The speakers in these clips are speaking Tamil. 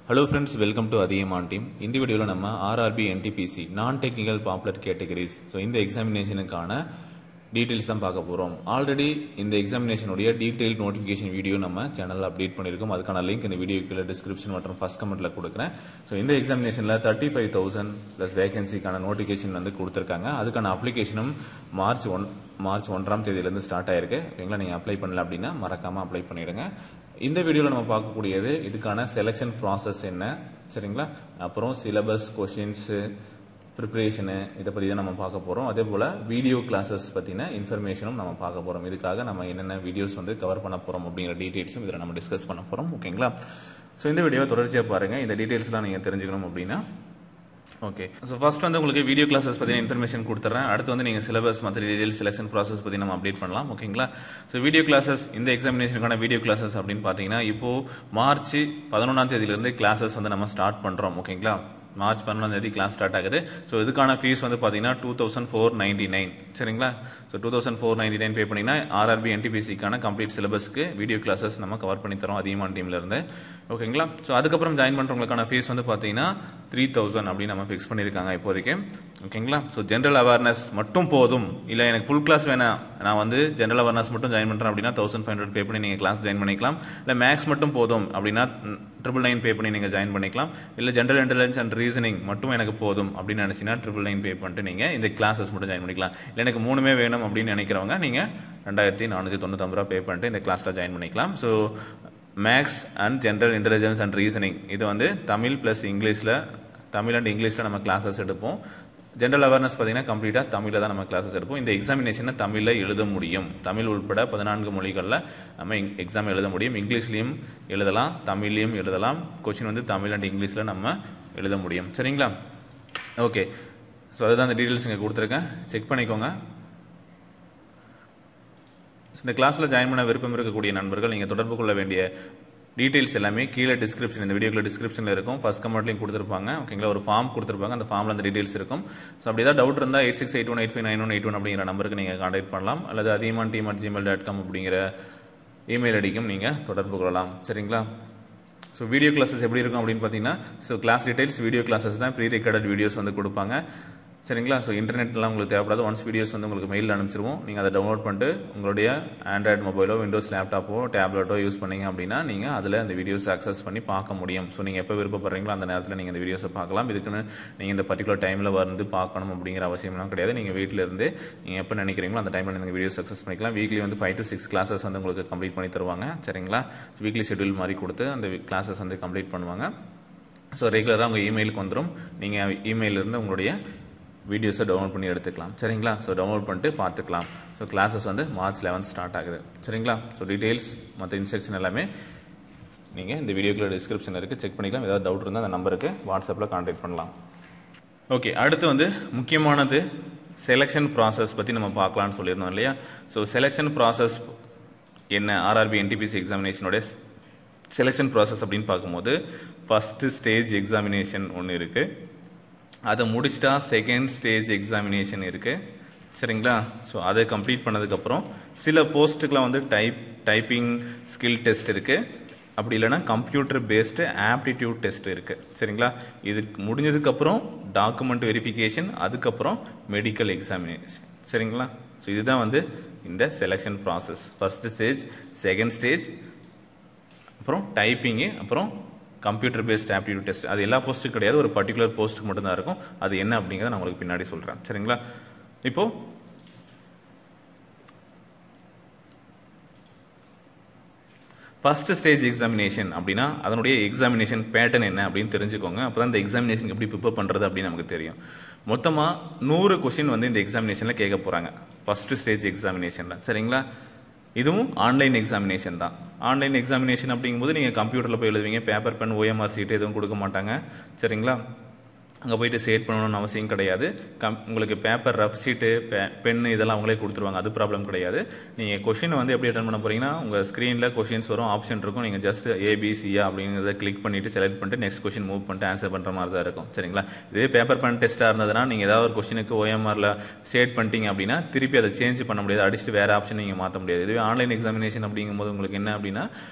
hello friends welcome to Athiyaman team இந்த வீடியோவில் நம்ம RRB NTPC non technical popular categories so இந்த எக்ஸாமினேஷனுக்கான டீட்டெயில்ஸ் தான் பார்க்க போகிறோம் ஆல்ரெடி இந்த எக்ஸாமினேஷனுடைய டீட்டெயில் நோட்டிஃபிகேஷன் வீடியோ நம்ம சேனலில் அப்டேட் பண்ணியிருக்கோம் அதுக்கான லிங்க் இந்த வீடியோ கீழே டிஸ்கிரிப்ஷன் மற்றும் ஃபஸ்ட் கமெண்ட்டில் கொடுக்குறேன் ஸோ இந்த எக்ஸாமினேஷனில் தேர்ட்டி ஃபைவ் தௌசண்ட் ப்ளஸ் வேகன்சிக்கான நோட்டிஃபிகேஷன் வந்து கொடுத்துருக்காங்க அதுக்கான அப்ளிகேஷனும் மார்ச் ஒன் மார்ச் ஒன்றாம் தேதியிலேருந்து ஸ்டார்ட் ஆயிருக்கு ஓகேங்களா நீங்கள் அப்ளை பண்ணல அப்படின்னா மறக்காமல் அப்ளை பண்ணிவிடுங்க இந்த வீடியோவில் நம்ம பார்க்கக்கூடியது இதுக்கான செலெக்ஷன் ப்ராசஸ் என்ன சரிங்களா அப்புறம் சிலபஸ் கொஷின்ஸு ப்ரிப்பரேஷனு இதை பற்றி தான் நம்ம பார்க்க போகிறோம் அதே போல் வீடியோ கிளாஸஸ் பற்றின இன்ஃபர்மேஷனும் நம்ம பார்க்க போகிறோம் இதுக்காக நம்ம என்னென்ன வீடியோஸ் வந்து கவர் பண்ண போகிறோம் அப்படிங்கிற டீட்டெயில்ஸும் இதில் நம்ம டிஸ்கஸ் பண்ண போகிறோம் ஓகேங்களா ஸோ இந்த வீடியோவை தொடர்ச்சியாக பாருங்கள் இந்த டீட்டெயில்ஸ்லாம் நீங்கள் தெரிஞ்சுக்கணும் அப்படின்னா ஓகே ஸோ ஃபர்ஸ்ட் வந்து உங்களுக்கு வீடியோ கிளாஸஸ் பற்றின இன்ஃபர்மேஷன் கொடுத்துறேன் அடுத்து வந்து நீங்கள் சிலபஸ் மற்ற டீடைல் செலெக்ஷன் ப்ராசஸ் பற்றி நம்ம அப்டேட் பண்ணலாம் ஓகேங்களா ஸோ வீடியோ கிளாஸஸ் இந்த எக்ஸாமினேஷனுக்கான வீடியோ கிளாஸஸ் அப்படின்னு பார்த்தீங்கன்னா இப்போ மார்ச் பதினொன்றாம் தேதியிலிருந்து கிளாஸஸ் வந்து நம்ம ஸ்டார்ட் பண்ணுறோம் ஓகேங்களா மார்ச் பன்னெண்டாம் தேதி கிளாஸ் ஸ்டார்ட் ஆகுது ஸோ இதுக்கான ஃபீஸ் வந்து பார்த்தீங்கன்னா two thousand four ninety nine சரிங்களா so two thousand four ninety nine pay பண்ணிங்கன்னா ஆர்ஆர்பி என்டிபிசிக்கான கம்ப்ளீட் சிலபஸ்க்கு வீடியோ கிளாஸஸ் நம்ம கவர் பண்ணி தரோம் அதிகமான டீம்ல இருந்து ஓகேங்களா ஸோ அதுக்கப்புறம் ஜாயின் பண்ணுறவங்களுக்கான ஃபீஸ் வந்து பார்த்தீங்கன்னா த்ரீ தௌசண்ட் அப்படின்னு நம்ம ஃபிக்ஸ் பண்ணியிருக்காங்க இப்போதைக்கு ஓகேங்களா ஸோ ஜென்ரல் அவேர்னஸ் மட்டும் போதும் இல்லை எனக்கு ஃபுல் கிளாஸ் வேணாம் நான் வந்து ஜென்ரல் அவேர்னஸ் மட்டும் ஜாயின் பண்ணுறேன் அப்படின்னா தௌசண்ட் ஃபைவ் ஹண்ட்ரட் பே பண்ணி நீங்கள் கிளாஸ் ஜாயின் பண்ணிக்கலாம் இல்லை மேக்ஸ் மட்டும் போதும் அப்படின்னா ட்ரிபிள் நைன் பே பண்ணி நீங்கள் ஜாயின் பண்ணிக்கலாம் இல்லை ஜென்ரல் இன்டெலிஜென்ஸ் அண்ட் ரீசனிங் மட்டும் எனக்கு போதும் அப்படின்னு நினச்சிங்கன்னா ட்ரிபிள் நைன் பே பண்ணிட்டு நீங்கள் இந்த கிளாஸஸ் மட்டும் ஜாயின் பண்ணிக்கலாம் இல்லை எனக்கு மூணுமே வேணும் அப்படின்னு நினைக்கிறவங்க நீங்கள் ரெண்டாயிரத்தி நானூற்றி தொண்ணூத்தொம்பது ரூபா பே பண்ணிட்டு இந்த கிளாஸில் ஜாயின் பண்ணிக்கலாம் so maths and general intelligence and reasoning இது வந்து தமிழ் ப்ளஸ் இங்கிலீஷில் தமிழ் அண்ட் இங்கிலீஷில் நம்ம கிளாஸஸ் எடுப்போம் ஜென்ரல் அவேர்னஸ் பார்த்தீங்கன்னா கம்ப்ளீட்டாக தமிழில் தான் நம்ம கிளாஸஸ் எடுப்போம் இந்த எக்ஸாமினேஷனை தமிழில் எழுத முடியும் தமிழ் உட்பட பதினான்கு மொழிகளில் நம்ம எக்ஸாம் எழுத முடியும் இங்கிலீஷ்லேயும் எழுதலாம் தமிழ்லையும் எழுதலாம் கொஷின் வந்து தமிழ் அண்ட் இங்கிலீஷில் நம்ம எழுத முடியும் சரிங்களா ஓகே ஸோ அதுதான் அந்த டீட்டெயில்ஸ் இங்கே கொடுத்துருக்கேன் செக் பண்ணிக்கோங்க இந்த கிளாஸில் ஜாயின் பண்ண விருப்பம் இருக்கக்கூடிய நண்பர்கள் நீங்கள் தொடர்பு கொள்ள வேண்டிய டீட்டெயில்ஸ் எல்லாமே கீழே டிஸ்கிரிப்ஷன் இந்த வீடியோக்குள்ள டிஸ்கிரிப்ஷனில் இருக்கும் ஃபர்ஸ்ட் கமெண்ட்லையும் கொடுத்துருப்பாங்க ஓகேங்களா ஒரு ஃபார்ம் கொடுத்துருப்பாங்க அந்த ஃபார்மில் அந்த டீட்டெயில்ஸ் இருக்கும் ஸோ அப்படி ஏதாவது டவுட் இருந்தால் eight six eight one eight five nine one eight one அப்படிங்கிற நம்பருக்கு நீங்கள் கான்டாக்ட் பண்ணலாம் அல்லது அதிகமான team at Gmail dot com அப்படிங்கிற இமெயில் ஐடிக்கும் நீங்கள் தொடர்பு கொள்ளலாம் சரிங்களா ஸோ வீடியோ கிளாஸஸ் எப்படி இருக்கும் அப்படின்னு பார்த்தீங்கன்னா so class details video classes தான் ப்ரீ ரெக்கார்டட் வீடியோஸ் வந்து கொடுப்பாங்க சரிங்களா ஸோ இன்டர்நெட்லாம் உங்களுக்கு தேவைப்படாது ஒன்ஸ் வீடியோஸ் வந்து உங்களுக்கு மெயில் அனுப்பிச்சிருவோம் நீங்கள் அதை டவுன்லோட் பண்ணிட்டு உங்களுடைய ஆண்ட்ராய்டு மொபைலோ விண்டோஸ் லேப்டாப்போ டேப்லெட்டோ யூஸ் பண்ணீங்க அப்படின்னா நீங்கள் அதில் அந்த வீடியோஸ் அக்சஸ் பண்ணி பார்க்க முடியும் ஸோ நீங்கள் எப்போ விருப்பப்படுறீங்களோ அந்த நேரத்தில் நீங்கள் இந்த வீடியோஸை பார்க்கலாம் இதுக்குன்னு நீங்கள் இந்த பர்டிகுலர் டைமில் வந்து பார்க்கணும் அப்படிங்கிற அவசியம்லாம் கிடையாது நீங்கள் வீட்டில் இருந்து நீங்கள் எப்போ நினைக்கிறீங்களோ அந்த டைமில் நீங்கள் வீடியோஸ் அக்சஸ் பண்ணிக்கலாம் வீக்லி வந்து ஃபைவ் டு சிக்ஸ் கிளாஸஸ் வந்து உங்களுக்கு கம்ப்ளீட் பண்ணி தருவாங்க சரிங்களா வீக்லி ஷெட்யூல் மாதிரி கொடுத்து அந்த கிளாஸஸ் வந்து கம்ப்ளீட் பண்ணுவாங்க ஸோ ரெகுலராக உங்கள் இமெயிலுக்கு வந்துடும் நீங்கள் இமெயிலிருந்து உங்களுடைய வீடியோஸை டவுன்லோட் பண்ணி எடுத்துக்கலாம் சரிங்களா ஸோ டவுன்லோட் பண்ணிட்டு பார்த்துக்கலாம் ஸோ கிளாஸஸ் வந்து மார்ச் லெவன்த் ஸ்டார்ட் ஆகுது சரிங்களா ஸோ டீட்டெயில்ஸ் மற்ற இன்ஸ்ட்ரக்ஷன் எல்லாமே நீங்கள் இந்த வீடியோக்குள்ள டிஸ்கிரிப்ஷன் இருக்குது செக் பண்ணிக்கலாம் ஏதாவது டவுட் இருந்தால் அந்த நம்பருக்கு வாட்ஸ்அப்பில் கான்டாக்ட் பண்ணலாம் ஓகே அடுத்து வந்து முக்கியமானது செலெக்ஷன் ப்ராசஸ் பற்றி நம்ம பார்க்கலான்னு சொல்லியிருந்தோம் இல்லையா ஸோ செலெக்ஷன் ப்ராசஸ் என்ன ஆர்ஆர்பி என்டிபிசி எக்ஸாமினேஷனோட செலெக்ஷன் ப்ராசஸ் அப்படின்னு பார்க்கும்போது ஃபஸ்ட்டு ஸ்டேஜ் எக்ஸாமினேஷன் ஒன்று இருக்குது அதை முடிச்சிட்டா செகண்ட் ஸ்டேஜ் எக்ஸாமினேஷன் இருக்குது சரிங்களா ஸோ அதை கம்ப்ளீட் பண்ணதுக்கப்புறம் சில போஸ்ட்டுக்கெலாம் வந்து டைப் டைப்பிங் ஸ்கில் டெஸ்ட் இருக்குது அப்படி இல்லைனா கம்ப்யூட்டர் பேஸ்டு ஆப்டிடியூட் டெஸ்ட் இருக்குது சரிங்களா இது முடிஞ்சதுக்கப்புறம் டாக்குமெண்ட் வெரிஃபிகேஷன் அதுக்கப்புறம் மெடிக்கல் எக்ஸாமினேஷன் சரிங்களா ஸோ இதுதான் வந்து இந்த selection process first stage second stage அப்புறம் டைப்பிங்கு அப்புறம் கம்ப்யூட்டர் பேஸ்ட் ஆப்டிடியூட் டெஸ்ட் அது எல்லா போஸ்ட்டுக்கும் கிடையாது ஒரு பர்டிகுலர் போஸ்ட்டுக்கு மட்டும்தான் இருக்கும் அது என்ன அப்படிங்கிறத நான் உங்களுக்கு பின்னாடி சொல்கிறேன் சரிங்களா இப்போ ஃபர்ஸ்ட் ஸ்டேஜ் எக்ஸாமினேஷன் அப்படின்னா அதனுடைய எக்ஸாமினேஷன் பேட்டர்ன் என்ன அப்படின்னு தெரிஞ்சுக்கோங்க அப்போ தான் இந்த எக்ஸாமினேஷன் எப்படி ப்ரிப்பேர் பண்ணுறது அப்படின்னு நமக்கு தெரியும் மொத்தமாக நூறு கொஷின் வந்து இந்த எக்ஸாமினேஷனில் கேட்க போகிறாங்க ஃபர்ஸ்ட் ஸ்டேஜ் எக்ஸாமினேஷனில் சரிங்களா இதுவும் ஆன்லைன் எக்ஸாமினேஷன் தான் ஆன்லைன் எக்ஸாமினேஷன் அப்படிங்கும்போது நீங்கள் கம்ப்யூட்டரில் போய் எழுதுவீங்க பேப்பர் பென் ஓஎம்ஆர் சீட் எதுவும் கொடுக்க மாட்டாங்க சரிங்களா அங்கே போயிட்டு சேட் பண்ணணும்னு அவசியம் கிடையாது கம் உங்களுக்கு பேப்பர் ரஃப் ஷீட்டு பென்னு இதெல்லாம் அவங்களே கொடுத்துருவாங்க அது ப்ராப்ளம் கிடையாது நீங்கள் கொஷின் வந்து எப்படி அட்டன் பண்ண போறீங்கன்னா உங்கள் ஸ்க்ரீனில் கொஷின்ஸ் வரும் ஆப்ஷன் இருக்கும் நீங்கள் ஜஸ்ட் ஏபிசியா அப்படிங்கிறத கிளிக் பண்ணிட்டு செலக்ட் பண்ணிட்டு நெக்ஸ்ட் கொஷின் மூவ் பண்ணிட்டு ஆன்சர் பண்ணுற மாதிரி தான் இருக்கும் சரிங்களா இதே பேப்பர் பென் டெஸ்ட்டாக இருந்ததுன்னா நீங்கள் ஏதாவது ஒரு கொஷினுக்கு ஓஎம்ஆரில் சேட் பண்ணிட்டீங்க அப்படின்னா திருப்பி அதை சேஞ்ச் பண்ண முடியாது அடிச்சுட்டு வேறு ஆப்ஷன் நீங்கள் மாற்ற முடியாது இதுவே ஆன்லைன் எக்ஸாமினேஷன் அப்படிங்கும்போது உங்களுக்கு என்ன அப்படின்னா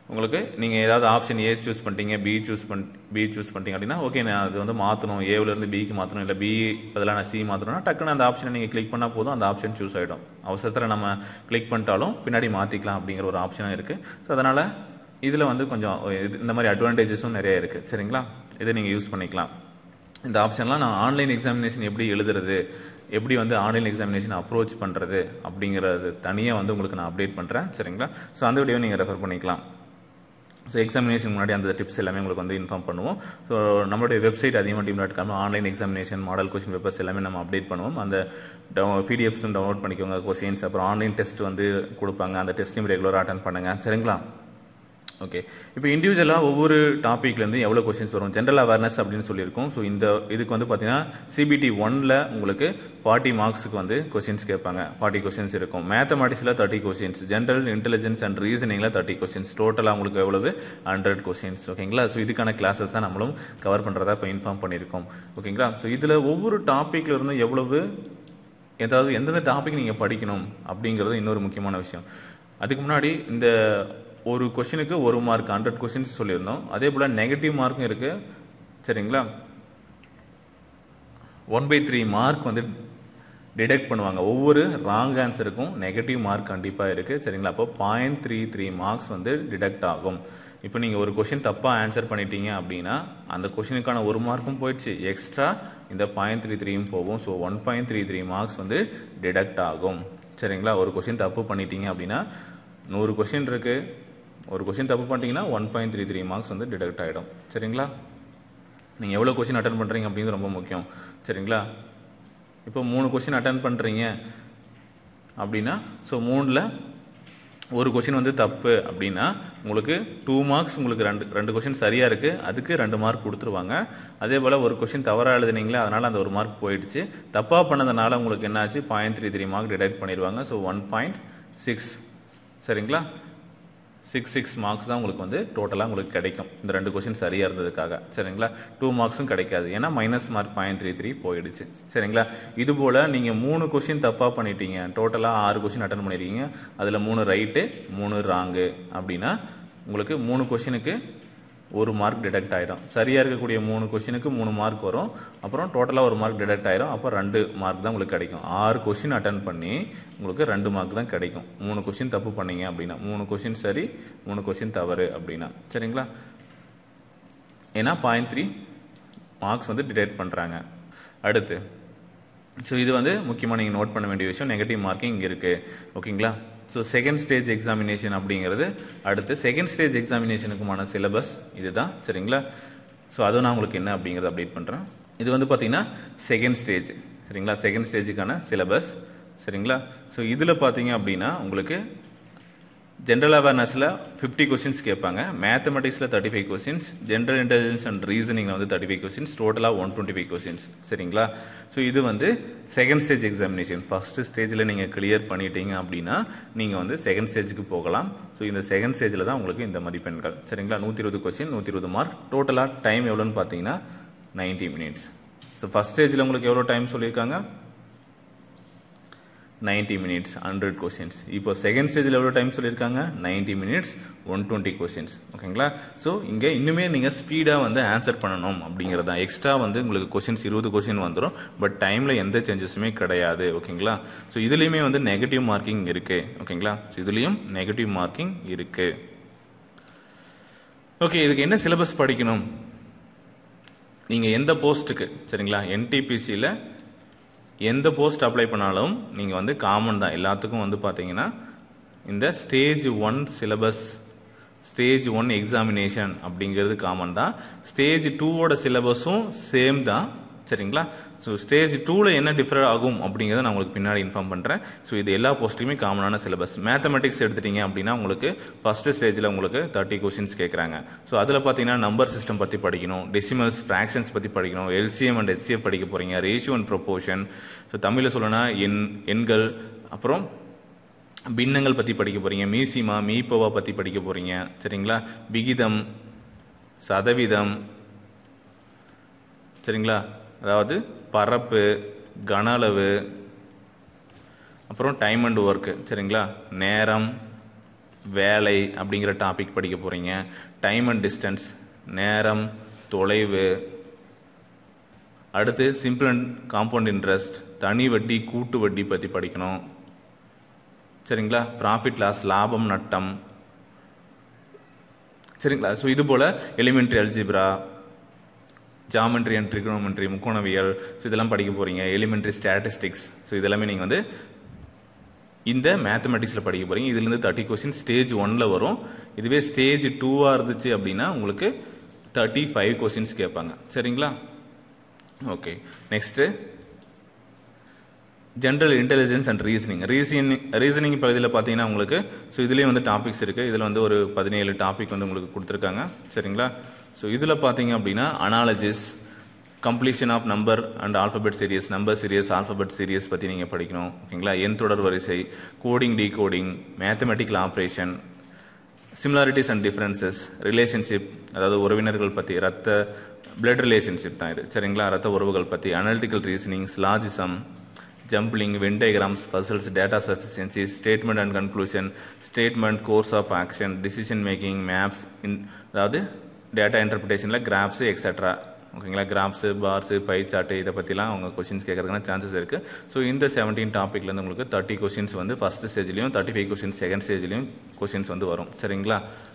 உங்களுக்கு நீங்கள் ஏதாவது ஆப்ஷன் ஏ சூஸ் பண்ணிட்டீங்க பி சூஸ் பண் பி சூஸ் பண்ணிட்டீங்க அப்படின்னா ஓகே நான் அது வந்து மாற்றணும் ஏவிலேருந்து பிக்கு மாற்றணும் இல்லை பி பதிலாக நான் சி மாற்றணும்னா டக்குன்னு அந்த ஆப்ஷனை நீங்கள் கிளிக் பண்ணால் போதும் அந்த ஆப்ஷன் சூஸ் ஆகிடும் அவசரத்தில் நம்ம கிளிக் பண்ணிட்டாலும் பின்னாடி மாற்றிக்கலாம் அப்படிங்கிற ஒரு ஆப்ஷனும் இருக்குது ஸோ அதனால் இதில் வந்து கொஞ்சம் இது- இந்த மாதிரி அட்வான்டேஜஸும் நிறைய இருக்குது சரிங்களா இதை நீங்கள் யூஸ் பண்ணிக்கலாம் இந்த ஆப்ஷன்லாம் நான் ஆன்லைன் எக்ஸாமினேஷன் எப்படி எழுதுறது எப்படி வந்து ஆன்லைன் எக்ஸாமினேஷன் அப்ரோச் பண்ணுறது அப்படிங்கிறது தனியாக வந்து உங்களுக்கு நான் அப்டேட் பண்ணுறேன் சரிங்களா ஸோ அந்த வீடியோ நீங்கள் ரெஃபர் பண்ணிக்கலாம் ஸோ எக்ஸாமினேஷன் முன்னாடி அந்த டிப்ஸ் எல்லாமே உங்களுக்கு வந்து இன்ஃபார்ம் பண்ணுவோம் ஸோ நம்மளுடைய வெப்சைட் அதிகமாக team dot com online examination model question papers எல்லாமே நம்ம அப்டேட் பண்ணுவோம் அந்த பிடிஎஃப்ஸும் டவுன்லோட் பண்ணிக்கோங்க கொஸ்டின்ஸ் அப்புறம் ஆன்லைன் டெஸ்ட் வந்து கொடுப்பாங்க அந்த டெஸ்ட்டையும் ரெகுலராக அட்டன் பண்ணுங்க சரிங்களா ஓகே இப்போ இண்டிவிஜுவலாக ஒவ்வொரு டாப்பிக்லேருந்து எவ்வளோ கொஸ்டின்ஸ் வரும் ஜென்ரல் அவேர்னஸ் அப்படின்னு சொல்லியிருக்கோம் ஸோ இந்த இதுக்கு வந்து பார்த்தீங்கன்னா சிபிடி ஒன்ல உங்களுக்கு ஃபார்ட்டி மார்க்ஸுக்கு வந்து கொஸ்டின்ஸ் கேட்பாங்க ஃபார்ட்டி கொஸ்டின்ஸ் இருக்கும் மேத்தமெட்டிக்ஸில் thirty questions general intelligence and ரீசனிங்கில் தேர்ட்டி கொஸ்டின்ஸ் டோட்டலாக உங்களுக்கு எவ்வளவு ஹண்ட்ரட் கொஸ்டின்ஸ் ஓகேங்களா ஸோ இதுக்கான கிளாஸஸ் தான் நம்மளும் கவர் பண்ணுறதா இப்போ இன்ஃபார்ம் பண்ணியிருக்கோம் ஓகேங்களா ஸோ இதில் ஒவ்வொரு டாப்பிக்ல இருந்து எவ்வளவு ஏதாவது எந்தெந்த டாபிக் நீங்கள் படிக்கணும் அப்படிங்கிறது இன்னொரு முக்கியமான விஷயம் அதுக்கு முன்னாடி இந்த ஒரு கொஷினுக்கு ஒரு மார்க் ஹண்ட்ரட் கொஸ்டின்ஸ் சொல்லியிருந்தோம் அதே போல் நெகட்டிவ் மார்க்கும் இருக்குது சரிங்களா ஒன் பை த்ரீ மார்க் வந்து டிடெக்ட் பண்ணுவாங்க ஒவ்வொரு ராங் ஆன்சருக்கும் நெகட்டிவ் மார்க் கண்டிப்பாக இருக்குது சரிங்களா அப்போ பாயிண்ட் த்ரீ த்ரீ மார்க்ஸ் வந்து டிடெக்ட் ஆகும் இப்போ நீங்கள் ஒரு கொஷின் தப்பாக ஆன்சர் பண்ணிட்டீங்க அப்படின்னா அந்த கொஷினுக்கான ஒரு மார்க்கும் போயிடுச்சு எக்ஸ்ட்ரா இந்த பாயிண்ட் த்ரீ த்ரீயும் போகும் so one point three three marks வந்து டிடெக்ட் ஆகும் சரிங்களா ஒரு கொஷின் தப்பு பண்ணிட்டீங்க அப்படின்னா நூறு கொஷின் இருக்கு ஒரு கொஷின் தப்பு பண்ணிட்டீங்கன்னா one point three three marks வந்து டிடெக்ட் ஆகிடும் சரிங்களா நீங்கள் எவ்வளோ கொஷின் அட்டன் பண்ணுறீங்க அப்படிங்கிறது ரொம்ப முக்கியம் சரிங்களா இப்போ மூணு கொஷின் அட்டன் பண்ணுறீங்க அப்படின்னா ஸோ மூணில் ஒரு கொஷின் வந்து தப்பு அப்படின்னா உங்களுக்கு டூ மார்க்ஸ் உங்களுக்கு ரெண்டு ரெண்டு கொஷின் சரியாக இருக்குது அதுக்கு ரெண்டு மார்க் கொடுத்துருவாங்க அதே போல் ஒரு கொஷின் தவறாக எழுதுனீங்களே அதனால் அந்த ஒரு மார்க் போயிடுச்சு தப்பாக பண்ணதுனால உங்களுக்கு என்னாச்சு point three three mark deduct பண்ணிடுவாங்க ஸோ ஒன் பாயிண்ட் சிக்ஸ் சரிங்களா சிக்ஸ் சிக்ஸ் மார்க்ஸ் தான் உங்களுக்கு வந்து டோட்டலாக உங்களுக்கு கிடைக்கும் இந்த ரெண்டு கொஷின் சரியாக இருந்ததுக்காக சரிங்களா டூ மார்க்ஸும் கிடைக்காது ஏன்னா minus mark point three three போயிடுச்சு சரிங்களா இது போல் நீங்கள் மூணு கொஷின் தப்பாக பண்ணிட்டீங்க டோட்டலாக ஆறு கொஷின் அட்டன் பண்ணிருக்கீங்க அதில் மூணு ரைட்டு மூணு ராங்கு அப்படின்னா உங்களுக்கு மூணு கொஷினுக்கு ஒரு மார்க் டிடெக்ட் ஆயிடும் சரியாக இருக்கக்கூடிய மூணு கொஷினுக்கு மூணு மார்க் வரும் அப்புறம் டோட்டலாக ஒரு மார்க் டிடெக்ட் ஆயிரும் அப்போ ரெண்டு மார்க் தான் உங்களுக்கு கிடைக்கும் ஆறு கொஷின் அட்டன் பண்ணி உங்களுக்கு ரெண்டு மார்க் தான் கிடைக்கும் மூணு கொஷின் தப்பு பண்ணீங்க அப்படின்னா மூணு கொஷின் சரி மூணு கொஷின் தவறு அப்படின்னா சரிங்களா ஏன்னா பாயிண்ட் த்ரீ மார்க்ஸ் வந்து டிடெக்ட் பண்ணுறாங்க அடுத்து ஸோ இது வந்து முக்கியமாக நீங்கள் நோட் பண்ண வேண்டிய விஷயம் நெகட்டிவ் மார்க்கிங் இங்கே இருக்குது ஓகேங்களா ஸோ செகண்ட் ஸ்டேஜ் எக்ஸாமினேஷன் அப்படிங்கிறது அடுத்து செகண்ட் ஸ்டேஜ் எக்ஸாமினேஷனுக்குமான சிலபஸ் இதுதான் சரிங்களா ஸோ அதுவும் நான் உங்களுக்கு என்ன அப்படிங்கிறத அப்டேட் பண்ணுறேன் இது வந்து பார்த்தீங்கன்னா செகண்ட் ஸ்டேஜ் சரிங்களா செகண்ட் ஸ்டேஜுக்கான சிலபஸ் சரிங்களா ஸோ இதில் பார்த்தீங்க அப்படின்னா உங்களுக்கு ஜென்ரல் அவேர்னஸில் ஃபிஃப்டி கொஸ்டின்ஸ் கேட்பாங்க மேத்தமெட்டிக்ஸில் thirty five questions general intelligence and ரீசனிங்கில் வந்து தேர்ட்டி ஃபைவ் கொஸ்டின்ஸ் டோட்டலாக ஒன் டுவெண்ட்டி ஃபைவ் கொஸ்டின்ஸ் சரிங்களா ஸோ இது வந்து செகண்ட் ஸ்டேஜ் எக்ஸாமினேஷன் ஃபர்ஸ்ட் ஸ்டேஜில் நீங்கள் கிளியர் பண்ணிட்டீங்க அப்படின்னா நீங்கள் வந்து செகண்ட் ஸ்டேஜுக்கு போகலாம் ஸோ இந்த செகண்ட் ஸ்டேஜில் தான் உங்களுக்கு இந்த மதிப்பெண்கள் சரிங்களா நூற்றி இருபது கொஸ்டின் நூற்றி இருபது மார்க் டோட்டலாக டைம் எவ்வளோன்னு பார்த்தீங்கன்னா நைன்ட்டி மினிட்ஸ் ஸோ ஃபர்ஸ்ட் ஸ்டேஜில் உங்களுக்கு எவ்வளோ டைம் சொல்லியிருக்காங்க 90 மினிட்ஸ் ஹண்ட்ரட் கொஸ்டின்ஸ் இப்போ செகண்ட் ஸ்டேஜில் எவ்வளோ டைம் சொல்லியிருக்காங்க 90 மினிட்ஸ் ஒன் டுவெண்ட்டி கொஸ்டின்ஸ் ஓகேங்களா ஸோ இங்கே இன்னுமே நீங்கள் ஸ்பீடாக வந்து ஆன்சர் பண்ணணும் அப்படிங்கிறது தான் எக்ஸ்ட்ரா வந்து உங்களுக்கு கொஸ்டின்ஸ் இருபது கொஸ்டின் வந்துடும் பட் டைமில் எந்த சேஞ்சஸுமே கிடையாது ஓகேங்களா ஸோ இதுலேயுமே வந்து நெகட்டிவ் மார்க்கிங் இருக்குது ஓகேங்களா ஸோ இதுலேயும் நெகட்டிவ் மார்க்கிங் இருக்குது ஓகே இதுக்கு என்ன சிலபஸ் படிக்கணும் நீங்கள் எந்த போஸ்ட்டுக்கு சரிங்களா என்டிபிசியில் எந்த போஸ்ட் அப்ளை பண்ணாலும் நீங்கள் வந்து காமன் தான் எல்லாத்துக்கும் வந்து பார்த்தீங்கன்னா இந்த stage one syllabus stage one examination அப்படிங்கிறது காமன் தான் ஸ்டேஜ் டூவோட சிலபஸும் சேம் தான் சரிங்களா ஸோ ஸ்டேஜ் டூவில் என்ன டிஃபர் ஆகும் அப்படிங்கிறத நான் உங்களுக்கு பின்னாடி இன்ஃபார்ம் பண்ணுறேன் ஸோ இது எல்லா போஸ்ட்டுக்குமே காமனான சிலபஸ் மேத்தமெட்டிக்ஸ் எடுத்துட்டீங்க அப்படின்னா உங்களுக்கு ஃபஸ்ட்டு ஸ்டேஜில் உங்களுக்கு தேர்ட்டி கொஸ்டின்ஸ் கேட்குறாங்க ஸோ அதில் பார்த்தீங்கன்னா நம்பர் சிஸ்டம் பற்றி படிக்கணும் டெசிமல்ஸ் ஃப்ராக்ஷன்ஸ் பற்றி படிக்கணும் எல்சிஎம் அண்ட் ஹெச்சிஎஃப் படிக்க போகிறீங்க ரேஷியோ அண்ட் ப்ரொபோர்ஷன் ஸோ தமிழில் சொல்லணும்னா எண் எண்கள் அப்புறம் பின்னங்கள் பற்றி படிக்க போகிறீங்க மீசிமா மீப்போவா பற்றி படிக்க போகிறீங்க சரிங்களா விகிதம் சதவீதம் சரிங்களா அதாவது பரப்பு கன அளவு அப்புறம் டைம் அண்ட் ஒர்க்கு சரிங்களா நேரம் வேலை அப்படிங்கிற டாபிக் படிக்க போகிறீங்க டைம் அண்ட் டிஸ்டன்ஸ் நேரம் தொலைவு அடுத்து சிம்பிள் அண்ட் காம்பவுண்ட் இன்ட்ரெஸ்ட் தனி வட்டி கூட்டு வட்டி பற்றி படிக்கணும் சரிங்களா ப்ராஃபிட் லாஸ் லாபம் நட்டம் சரிங்களா ஸோ இது போல் elementary algebra geometry and trigonometry முக்கோணவியல் ஸோ இதெல்லாம் படிக்க போகிறீங்க எலிமெண்ட்ரி ஸ்டாட்டிஸ்டிக்ஸ் ஸோ இதெல்லாமே நீங்கள் வந்து இந்த மேத்தமெட்டிக்ஸில் படிக்க போகிறீங்க இதுலேருந்து தேர்ட்டி கொஸ்டின் ஸ்டேஜ் ஒனில் வரும் இதுவே ஸ்டேஜ் டூவாக இருந்துச்சு அப்படின்னா உங்களுக்கு தேர்ட்டி ஃபைவ் கொஸ்டின்ஸ் கேட்பாங்க சரிங்களா okay next general intelligence and reasoning reasoning reasoning பகுதியில் பார்த்தீங்கன்னா உங்களுக்கு ஸோ இதுலேயும் வந்து டாபிக்ஸ் இருக்குது இதில் வந்து ஒரு பதினேழு டாபிக் வந்து உங்களுக்கு கொடுத்துருக்காங்க சரிங்களா ஸோ இதில் பார்த்தீங்க அப்படின்னா analogies completion of number and alphabet series number series alphabet series பற்றி நீங்கள் படிக்கணும் ஓகேங்களா எண் தொடர் வரிசை coding decoding mathematical operation similarities and differences relationship அதாவது உறவினர்கள் பற்றி ரத்த பிளட் ரிலேஷன்ஷிப் தான் இது சரிங்களா ரத்த உறவுகள் பற்றி analytical reasoning syllogism jumbling Venn diagrams puzzles data sufficiency statement and conclusion statement course of action decision making maps in அதாவது டேட்டா இன்டர்பிரிட்டேஷனில் கிராஃப்ஸு எக்ஸட்ரா ஓகேங்களா கிராஃப்ஸு பார்ஸு பை சார்ட்டு இதை பற்றிலாம் அவங்க கொஷின்ஸ் கேட்கறதுக்கான சான்சஸ் இருக்குது ஸோ இந்த செவன்டீன் டாப்பிக்லேருந்து உங்களுக்கு தேர்ட்டி கொஷின்ஸ் வந்து ஃபஸ்ட் ஸ்டேஜ்லையும் தேர்ட்டி ஃபைவ் கொஷின்ஸ் செகண்ட் ஸ்டேஜ்லையும் கொஷின்ஸ் வந்து வரும் சரிங்களா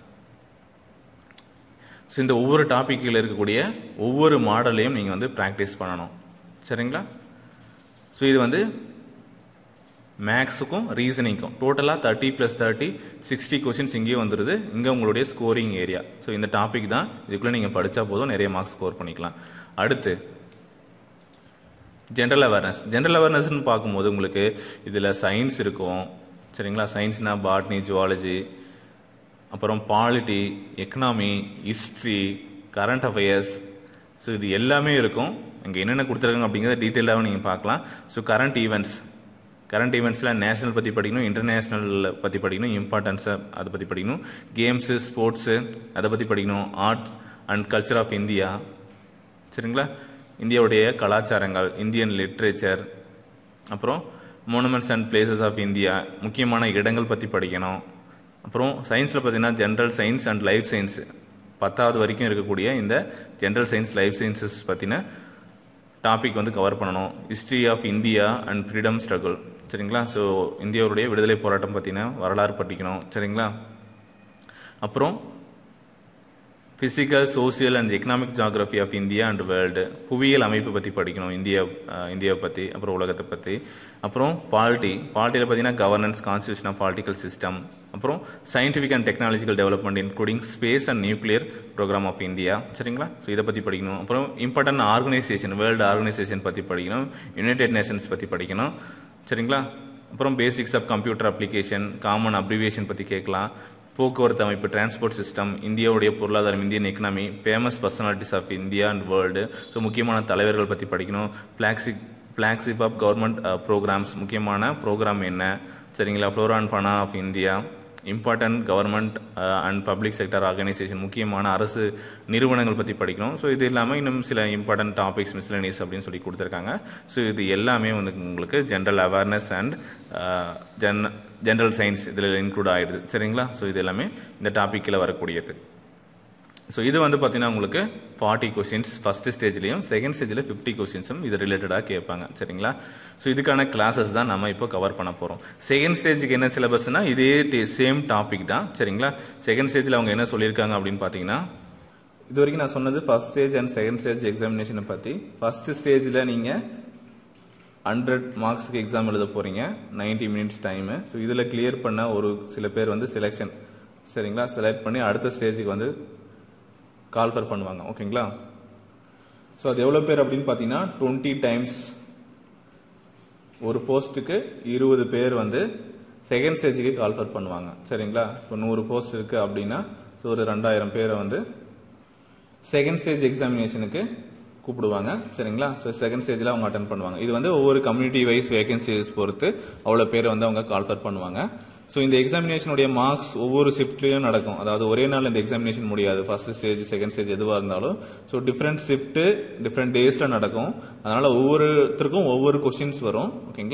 ஸோ இந்த ஒவ்வொரு டாப்பிக்கில் இருக்கக்கூடிய ஒவ்வொரு மாடலையும் நீங்கள் வந்து ப்ராக்டிஸ் பண்ணணும் சரிங்களா ஸோ இது வந்து மேக்ஸுக்கும் ரீசனிங்க்கும் டோட்டலாக thirty plus thirty sixty questions இங்கேயும் வந்துடுது இங்கே உங்களுடைய ஸ்கோரிங் ஏரியா ஸோ இந்த டாபிக் தான் இதுக்குள்ளே நீங்கள் படித்தா போதும் நிறைய மார்க்ஸ் ஸ்கோர் பண்ணிக்கலாம் அடுத்து ஜென்ரல் அவேர்னஸ் ஜென்ரல் அவேர்னஸ்னு பார்க்கும்போது உங்களுக்கு இதில் சயின்ஸ் இருக்கும் சரிங்களா சயின்ஸ்னால் பாட்னி ஜுவாலஜி அப்புறம் polity economy history current affairs so இது எல்லாமே இருக்கும் இங்கே என்னென்ன கொடுத்துருக்காங்க அப்படிங்கிறத டீட்டெயிலாகவும் நீங்கள் பார்க்கலாம் ஸோ கரண்ட் ஈவெண்ட்ஸ் கரண்ட் ஈவெண்ட்ஸில் நேஷனல் பற்றி படிக்கணும் இன்டர்நேஷ்னல் பற்றி படிக்கணும் இம்பார்ட்டன்ஸை அதை பற்றி படிக்கணும் கேம்ஸு ஸ்போர்ட்ஸு அதை பற்றி படிக்கணும் art and culture of India சரிங்களா இந்தியாவுடைய கலாச்சாரங்கள் இந்தியன் லிட்ரேச்சர் அப்புறம் monuments and places of India முக்கியமான இடங்கள் பற்றி படிக்கணும் அப்புறம் சயின்ஸில் பார்த்தீங்கன்னா general science and life science பத்தாவது வரைக்கும் இருக்கக்கூடிய இந்த ஜென்ரல் சயின்ஸ் லைஃப் சயின்சஸ் பற்றின டாபிக் வந்து கவர் பண்ணணும் history of India and freedom struggle சரிங்களா ஸோ இந்தியாவுடைய விடுதலை போராட்டம் பற்றின வரலாறு படிக்கணும் சரிங்களா அப்புறம் physical social and economic geography of India and world புவியியல் அமைப்பு பற்றி படிக்கணும் இந்தியா இந்தியாவை பற்றி அப்புறம் உலகத்தை பற்றி அப்புறம் பாலிட்டி பாலிட்டியில் பார்த்தீங்கன்னா governance constitution of political system அப்புறம் scientific and technological development including space and nuclear program of India சரிங்களா ஸோ இதை பற்றி படிக்கணும் அப்புறம் இம்பார்ட்டன்ட் ஆர்கனைசேஷன் வேர்ல்டு ஆர்கனைசேஷன் பற்றி படிக்கணும் யுனைடெட் நேஷன்ஸ் பற்றி படிக்கணும் சரிங்களா அப்புறம் basics of computer application common abbreviation பற்றி கேட்கலாம் போக்குவரத்து அமைப்பு டிரான்ஸ்போர்ட் சிஸ்டம் இந்தியாவுடைய பொருளாதாரம் Indian economy famous personalities of India and world so முக்கியமான தலைவர்கள் பற்றி படிக்கணும் flagship flagship of government programs முக்கியமான ப்ரோக்ராம் என்ன சரிங்களா flora and fauna of India important government and public sector organisation முக்கியமான அரசு நிறுவனங்கள் பற்றி படிக்கணும் ஸோ இது இல்லாமல் இன்னும் சில இம்பார்ட்டன்ட் டாபிக்ஸ் மிஸ்லனிஸ் அப்படின்னு சொல்லி கொடுத்துருக்காங்க ஸோ இது எல்லாமே வந்து உங்களுக்கு general awareness and gen general science இதில் இன்க்ளூட் ஆகிடுது சரிங்களா ஸோ இது எல்லாமே இந்த டாப்பிக்கில் வரக்கூடியது ஸோ இது வந்து பார்த்தீங்கன்னா உங்களுக்கு ஃபார்ட்டி கொஸ்டின்ஸ் ஃபஸ்ட் ஸ்டேஜ்லையும் செகண்ட் ஸ்டேஜில் ஃபிஃப்டி கொஸ்டின்ஸும் இது ரிலேட்டடாக கேட்பாங்க சரிங்களா ஸோ இதுக்கான கிளாஸஸ் தான் நம்ம இப்போ கவர் பண்ண போகிறோம் செகண்ட் ஸ்டேஜுக்கு என்ன சிலபஸ்னா இதே சேம் டாபிக் தான் சரிங்களா செகண்ட் ஸ்டேஜில் அவங்க என்ன சொல்லியிருக்காங்க அப்படின்னு பார்த்தீங்கன்னா இது வரைக்கும் நான் சொன்னது first stage and second stage எக்ஸாமினேஷனை பற்றி ஃபர்ஸ்ட் ஸ்டேஜில் நீங்கள் ஹண்ட்ரட் மார்க்ஸுக்கு எக்ஸாம் எழுத போகிறீங்க நைன்டி மினிட்ஸ் டைமு ஸோ இதில் கிளியர் பண்ண ஒரு சில பேர் வந்து செலெக்ஷன் சரிங்களா செலக்ட் பண்ணி அடுத்த ஸ்டேஜுக்கு வந்து கால்ஃபர் பண்ணுவாங்க ஓகேங்களா ஸோ அது எவ்வளோ பேர் அப்படின்னு பார்த்தீங்கன்னா டுவெண்ட்டி டைம்ஸ் ஒரு போஸ்ட்டுக்கு இருபது பேர் வந்து செகண்ட் ஸ்டேஜுக்கு கால்ஃபர் பண்ணுவாங்க சரிங்களா இப்போ நூறு போஸ்ட் இருக்குது அப்படின்னா ஸோ ஒரு ரெண்டாயிரம் பேரை வந்து செகண்ட் ஸ்டேஜ் எக்ஸாமினேஷனுக்கு கூப்பிடுவாங்க சரிங்களா ஸோ செகண்ட் ஸ்டேஜில் அவங்க அட்டன் பண்ணுவாங்க இது வந்து ஒவ்வொரு கம்யூனிட்டி வைஸ் வேகன்சிஸ் பொறுத்து அவ்வளோ பேரை வந்து அவங்க கால்ஃபர் பண்ணுவாங்க ஸோ இந்த எக்ஸாமினேஷனுடைய மார்க்ஸ் ஒவ்வொரு ஷிஃப்ட்லையும் நடக்கும் அதாவது ஒரே நாள் இந்த எக்ஸாமினேஷன் முடியாது ஃபர்ஸ்ட் ஸ்டேஜ் செகண்ட் ஸ்டேஜ் எதுவாக இருந்தாலும் ஸோ டிஃப்ரெண்ட் ஷிஃப்ட்டு டிஃப்ரெண்ட் டேஸில் நடக்கும் அதனால் ஒவ்வொருத்தருக்கும் ஒவ்வொரு கொஷின்ஸ் வரும் ஓகேங்களா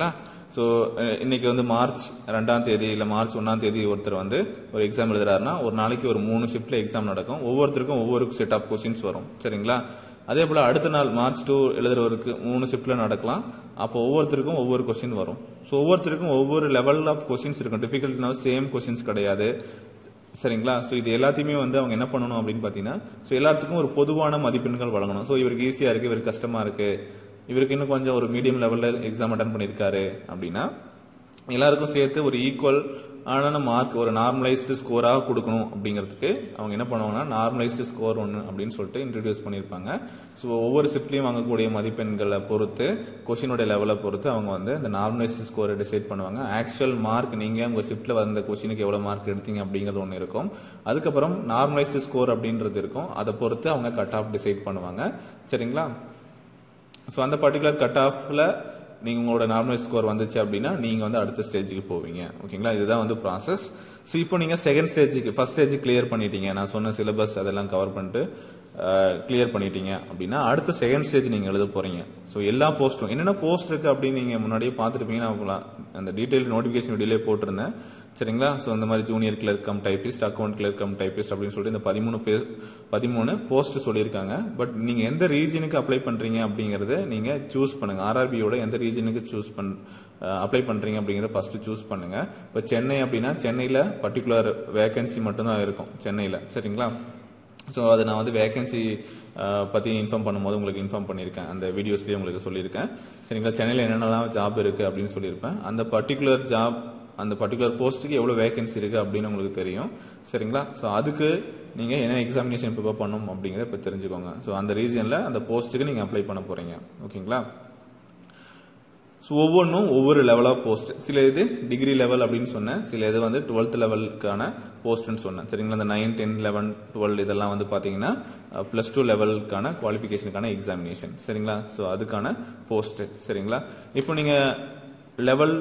ஸோ இன்னைக்கு வந்து மார்ச் ரெண்டாம் தேதி இல்லை மார்ச் ஒன்றாம் தேதி ஒருத்தர் வந்து ஒரு எக்ஸாம் எழுதுறாருன்னா ஒரு நாளைக்கு ஒரு மூணு ஷிஃப்ட்ல எக்ஸாம் நடக்கும் ஒவ்வொருத்தருக்கும் ஒவ்வொரு செட் ஆஃப் கொஸ்டின்ஸ் வரும் சரிங்களா அதே போல் அடுத்த நாள் மார்ச் டூ எழுதுறவருக்கு மூணு ஷிஃப்ட்ல நடக்கலாம் அப்போ ஒவ்வொருத்தருக்கும் ஒவ்வொரு கொஸ்டின் வரும் ஸோ ஒவ்வொருத்தருக்கும் ஒவ்வொரு லெவல் ஆஃப் கொஸ்டின்ஸ் இருக்கும் டிஃபிகல்ட்னா சேம் கொஸ்டின்ஸ் கிடையாது சரிங்களா ஸோ இது எல்லாத்தையுமே வந்து அவங்க என்ன பண்ணணும் அப்படின்னு பார்த்தீங்கன்னா ஸோ எல்லாத்துக்கும் ஒரு பொதுவான மதிப்பெண்கள் வழங்கணும் ஸோ இவருக்கு ஈஸியாக இருக்குது இவருக்கு கஷ்டமாக இருக்குது இவருக்கு இன்னும் கொஞ்சம் ஒரு மீடியம் லெவலில் எக்ஸாம் அட்டன் பண்ணியிருக்காரு அப்படின்னா எல்லாருக்கும் சேர்த்து ஒரு ஈக்குவல் ஆன மார்க் ஒரு நார்மலைஸ்டு ஸ்கோராக கொடுக்கணும் அப்படிங்கிறதுக்கு அவங்க என்ன பண்ணுவாங்கன்னா நார்மலைஸ்டு ஸ்கோர் ஒன்று அப்படின்னு சொல்லிட்டு இன்ட்ரடியூஸ் பண்ணியிருப்பாங்க ஸோ ஒவ்வொரு ஷிஃப்ட்லையும் வாங்கக்கூடிய மதிப்பெண்களை பொறுத்து கொஷினோட லெவலை பொறுத்து அவங்க வந்து இந்த நார்மலைஸ்டு ஸ்கோரை டிசைட் பண்ணுவாங்க ஆக்சுவல் மார்க் நீங்கள் உங்கள் ஷிஃப்ட்டில் வந்த கொஷினுக்கு எவ்வளோ மார்க் எடுத்தீங்க அப்படிங்கிறது ஒன்று இருக்கும் அதுக்கப்புறம் நார்மலைஸ்டு ஸ்கோர் அப்படின்றது இருக்கும் அதை பொறுத்து அவங்க கட் ஆஃப் டிசைட் பண்ணுவாங்க சரிங்களா ஸோ அந்த பர்டிகுலர் கட் ஆஃபில் நீங்கள் உங்களோட நார்மல் ஸ்கோர் வந்துச்சு அப்படின்னா நீங்கள் வந்து அடுத்த ஸ்டேஜுக்கு போவீங்க ஓகேங்களா இதுதான் வந்து ப்ராசஸ் ஸோ இப்போ நீங்கள் செகண்ட் ஸ்டேஜுக்கு ஃபர்ஸ்ட் ஸ்டேஜ் கிளியர் பண்ணிட்டீங்க நான் சொன்ன சிலபஸ் அதெல்லாம் கவர் பண்ணிட்டு கிளியர் பண்ணிட்டீங்க அப்படின்னா அடுத்த செகண்ட் ஸ்டேஜ் நீங்கள் எழுத போறீங்க ஸோ எல்லா போஸ்ட்டும் என்னென்ன போஸ்ட் இருக்கு அப்படின்னு நீங்கள் முன்னாடியே பார்த்துருப்பீங்க நான் அந்த டீட்டெயில் நோட்டிஃபிகேஷன் வீடியோலே போட்டிருந்தேன் சரிங்களா ஸோ இந்த மாதிரி junior clerk cum typist account clerk cum typist அப்படின்னு சொல்லிட்டு இந்த பதிமூணு பேர் பதிமூணு போஸ்ட் சொல்லியிருக்காங்க பட் நீங்கள் எந்த ரீஜனுக்கு அப்ளை பண்ணுறீங்க அப்படிங்கிறத நீங்கள் சூஸ் பண்ணுங்க ஆர்ஆர்பியோட எந்த ரீஜனுக்கு சூஸ் பண் அப்ளை பண்ணுறீங்க அப்படிங்கிறத ஃபர்ஸ்ட் சூஸ் பண்ணுங்க இப்போ சென்னை அப்படின்னா சென்னையில் பர்டிகுலர் வேகன்சி மட்டும்தான் இருக்கும் சென்னையில் சரிங்களா ஸோ அதை நான் வந்து வேகன்சி பற்றி இன்ஃபார்ம் பண்ணும்போது உங்களுக்கு இன்ஃபார்ம் பண்ணியிருக்கேன் அந்த வீடியோஸ்லேயே உங்களுக்கு சொல்லியிருக்கேன் சரிங்களா சென்னையில் என்னென்னலாம் ஜாப் இருக்குது அப்படின்னு சொல்லியிருப்பேன் அந்த பர்டிகுலர் ஜாப் அந்த பர்டிகுலர் போஸ்ட்டுக்கு எவ்வளோ வேகன்சி இருக்குது அப்படின்னு உங்களுக்கு தெரியும் சரிங்களா ஸோ அதுக்கு நீங்கள் என்ன எக்ஸாமினேஷன் ப்ரிப்பேர் பண்ணணும் அப்படிங்கிறத இப்போ தெரிஞ்சுக்கோங்க ஸோ அந்த ரீஜனில் அந்த போஸ்ட்டுக்கு நீங்கள் அப்ளை பண்ண போகிறீங்க ஓகேங்களா ஸோ ஒவ்வொன்றும் ஒவ்வொரு லெவல் ஆஃப் போஸ்ட் சில இது டிகிரி லெவல் அப்படின்னு சொன்னேன் சில இது வந்து டுவெல்த் லெவலுக்கான போஸ்ட்னு சொன்னேன் சரிங்களா இந்த நைன் டென் லெவன் டுவெல் இதெல்லாம் வந்து பார்த்தீங்கன்னா ப்ளஸ் டூ லெவலுக்கான குவாலிஃபிகேஷனுக்கான எக்ஸாமினேஷன் சரிங்களா ஸோ அதுக்கான போஸ்ட் சரிங்களா இப்போ நீங்கள் லெவல்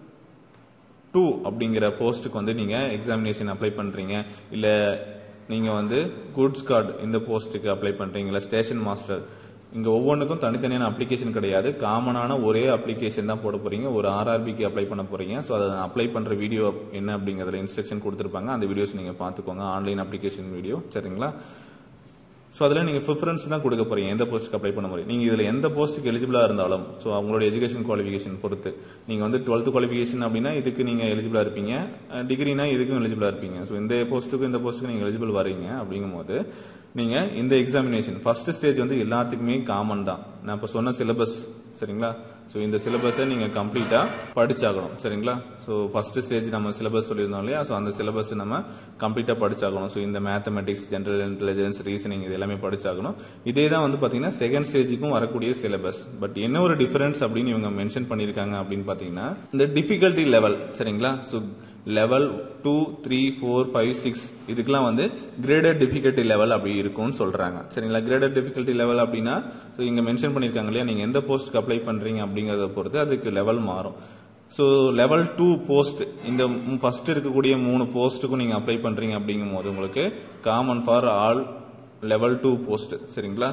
டூ அப்படிங்கிற போஸ்ட்டுக்கு வந்து நீங்கள் எக்ஸாமினேஷன் அப்ளை பண்ணுறீங்க இல்லை நீங்கள் வந்து குட்ஸ் கார்டு இந்த போஸ்ட்டுக்கு அப்ளை பண்ணுறீங்க இல்லை ஸ்டேஷன் மாஸ்டர் இங்கே ஒவ்வொன்றுக்கும் தனித்தனியான அப்ளிகேஷன் கிடையாது காமனான ஒரே அப்ளிகேஷன் தான் போட போகிறீங்க ஒரு ஆர்ஆர்பிக்கு அப்ளை பண்ண போகிறீங்க ஸோ அதை அப்ளை பண்ணுற வீடியோ என்ன அப்படிங்கிறதுல இன்ஸ்ட்ரக்ஷன் கொடுத்துருப்பாங்க அந்த வீடியோஸ் நீங்கள் பார்த்துக்கோங்க ஆன்லைன் அப்ளிகேஷன் வீடியோ சரிங்களா ஸோ அதில் நீங்கள் ப்ரிஃபரன்ஸ் தான் கொடுக்க போறீங்க எந்த போஸ்ட்டுக்கு அப்ளை பண்ண போறீங்க நீங்கள் இதில் எந்த போஸ்ட்டுக்கு எலிஜிபிளாக இருந்தாலும் ஸோ அவங்களோட எஜுகேஷன் குவாலிஃபிகேஷன் பொறுத்து நீங்கள் வந்து டுவெல்த் குவாலிஃபிகேஷன் அப்படின்னா இதுக்கு நீங்கள் எலிஜிபிளாக இருப்பீங்க டிகிரினா இதுக்கும் எலிஜிபிளாக இருப்பீங்க ஸோ இந்த போஸ்ட்டுக்கும் இந்த போஸ்ட்டுக்கு நீங்கள் எலிஜிபிள் வரீங்க அப்படிங்கும்போது நீங்கள் இந்த எக்ஸாமினேஷன் ஃபர்ஸ்ட் ஸ்டேஜ் வந்து எல்லாத்துக்குமே காமன் தான் நான் இப்போ சொன்ன சிலபஸ் சரிங்களா ஸோ இந்த சிலபஸை நீங்கள் கம்ப்ளீட்டாக படிச்சாகணும் சரிங்களா ஸோ ஃபர்ஸ்ட் ஸ்டேஜ் நம்ம சிலபஸ் சொல்லியிருந்தோம் இல்லையா ஸோ அந்த சிலபஸ் நம்ம கம்ப்ளீட்டாக படிச்சாகணும் ஸோ இந்த மேத்தமெட்டிக்ஸ் ஜென்ரல் இன்டெலிஜென்ஸ் ரீசனிங் இது எல்லாமே படிச்சாகணும் இதே தான் வந்து பார்த்தீங்கன்னா செகண்ட் ஸ்டேஜுக்கும் வரக்கூடிய சிலபஸ் பட் என்ன ஒரு டிஃபரன்ஸ் அப்படின்னு இவங்க மென்ஷன் பண்ணியிருக்காங்க அப்படின்னு பார்த்தீங்கன்னா இந்த டிஃபிகல்ட்டி லெவல் சரிங்களா so level two three four five six இதுக்கெல்லாம் வந்து கிரேடட் டிஃபிகல்ட்டி லெவல் அப்படி இருக்கும்னு சொல்றாங்க சரிங்களா கிரேடட் டிஃபிகல்ட்டி லெவல் அப்படின்னா ஸோ இங்க மென்ஷன் பண்ணியிருக்காங்க இல்லையா நீங்க எந்த போஸ்ட்டுக்கு அப்ளை பண்றீங்க அப்படிங்கறத பொறுத்து அதுக்கு லெவல் மாறும் ஸோ லெவல் டூ போஸ்ட் இந்த ஃபர்ஸ்ட் இருக்கக்கூடிய மூணு போஸ்ட்டுக்கும் நீங்க அப்ளை பண்றீங்க அப்படிங்கும் போது உங்களுக்கு common for all level two post சரிங்களா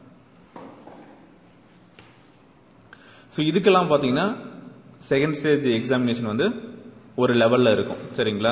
ஸோ இதுக்கெல்லாம் பார்த்தீங்கன்னா செகண்ட் ஸ்டேஜ் எக்ஸாமினேஷன் வந்து ஒரு லெவல்ல இருக்கும் சரிங்களா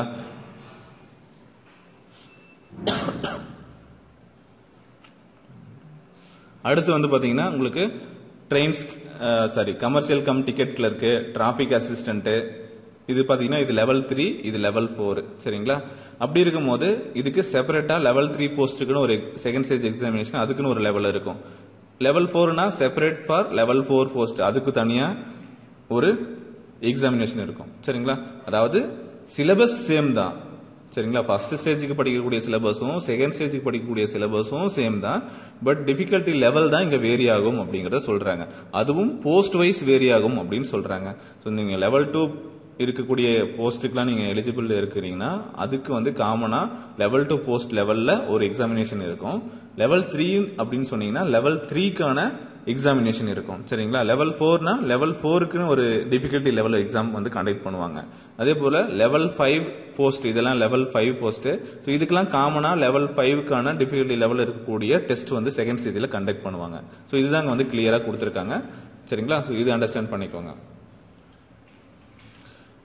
அடுத்து வந்து பாத்தீங்கன்னா உங்களுக்கு trains sorry commercial cum ticket clerk traffic assistant இது பாத்தீங்கன்னா இது லெவல் த்ரீ இது லெவல் ஃபோர் சரிங்களா அப்படி இருக்கும்போது இதுக்கு செப்பரேட்டா லெவல் த்ரீ போஸ்ட்டுக்குன்னு ஒரு செகண்ட் ஸ்டேஜ் எக்ஸாமினேஷன் அதுக்குன்னு ஒரு லெவல் இருக்கும் லெவல் ஃபோர்னா separate for level four post அதுக்கு தனியா ஒரு எக்ஸாமினேஷன் இருக்கும் சரிங்களா அதாவது சிலபஸ் சேம் தான் சரிங்களா ஃபர்ஸ்ட் ஸ்டேஜுக்கு படிக்கக்கூடிய சிலபஸும் செகண்ட் ஸ்டேஜுக்கு படிக்கக்கூடிய சிலபஸும் சேம் தான் பட் டிஃபிகல்ட்டி லெவல் தான் இங்க வேரி ஆகும் அப்படிங்கறத சொல்றாங்க அதுவும் போஸ்ட் வைஸ் வேரி ஆகும் அப்படின்னு சொல்றாங்க ஸோ நீங்க லெவல் டூ இருக்கக்கூடிய போஸ்ட்டுக்கெல்லாம் நீங்க எலிஜிபிள் இருக்கிறீங்கன்னா அதுக்கு வந்து காமனா லெவல் டூ போஸ்ட் லெவல்ல ஒரு எக்ஸாமினேஷன் இருக்கும் லெவல் த்ரீ அப்படின்னு சொன்னீங்கன்னா லெவல் த்ரீக்கான எக்ஸாமினேஷன் இருக்கும் சரிங்களா லெவல் ஃபோர்னா லெவல் ஃபோருக்குன்னு ஒரு டிஃபிகல்ட்டி லெவல் எக்ஸாம் வந்து கண்டக்ட் பண்ணுவாங்க அதே போல லெவல் ஃபைவ் போஸ்ட் இதெல்லாம் லெவல் ஃபைவ் போஸ்ட் ஸோ இதுக்கெல்லாம் காமனா லெவல் ஃபைவ்க்கான டிஃபிகல்ட்டி லெவல் இருக்கக்கூடிய டெஸ்ட் வந்து செகண்ட் ஸ்டேஜில் கண்டக்ட் பண்ணுவாங்க ஸோ இதுதாங்க வந்து கிளியரா கொடுத்துருக்காங்க சரிங்களா ஸோ இது அண்டர்ஸ்டாண்ட் பண்ணிக்கோங்க